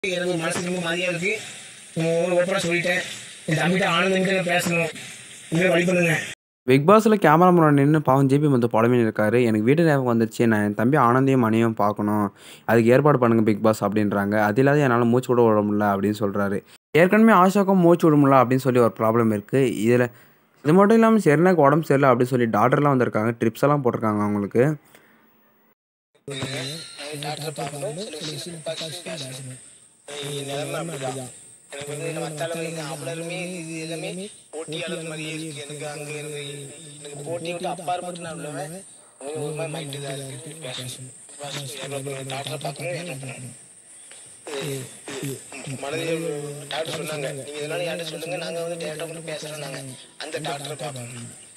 எனக்கு மனசு ரொம்ப மாதிரியா இருக்கு ஓப்பனாக சொல்லிட்டேன் என் தம்பிட்ட ஆனந்தங்கிட்ட பேசணும் இனிமேல் வழி பண்ணுங்க பிக் பாஸில் கேமரா முன்னாடி நின்று பாவம் ஜிபி வந்து புலம்பின்னு இருக்காரு எனக்கு வீட்டு ஞாபகம் வந்துச்சு நான் என் தம்பி ஆனந்தையும் மணியும் பார்க்கணும் அதுக்கு ஏற்பாடு பண்ணுங்க பிக் பாஸ் அப்படின்றாங்க அது இல்லாத என்னால் மூச்சு கூட விட முடியல அப்படின்னு சொல்கிறாரு ஏற்கனவே ஆஷாக்கும் மூச்சு விட முடியல அப்படின்னு சொல்லி ஒரு ப்ராப்ளம் இருக்குது இதில் இது மட்டும் இல்லாமல் செரினாக்கு உடம்பு சரியில்லை அப்படின்னு சொல்லி டாக்டர்லாம் வந்திருக்காங்க ட்ரிப்ஸ் எல்லாம் போட்டிருக்காங்க அவங்களுக்கு டாக்டரை பார்க்கணும் சில விஷயம் பார்த்து பேசணும் நிலைமை அப்படிதான் எனக்கு வந்து என்ன மத்தால இங்க அவ்வளவுமே இது எல்லாமே போட்டியாளர் மாதிரியே இருக்கு எனக்கு அங்க எனக்கு எனக்கு போட்டி விட்டு அப்பாற்பட்டு நான் உள்ளவன் எனக்கு ஒரு மாதிரி மைண்ட் இதாக இருக்கு பேசணும் டாக்டரை பார்க்கணும் என்ன பண்ணணும் மனதில் டாக்டர் சொன்னாங்க நீங்க இதனால யார்கிட்ட சொல்லுங்க நாங்க வந்து டேரக்டா மட்டும் பேசுறோம் நாங்க அந்த டாக்டரை பார்க்கணும்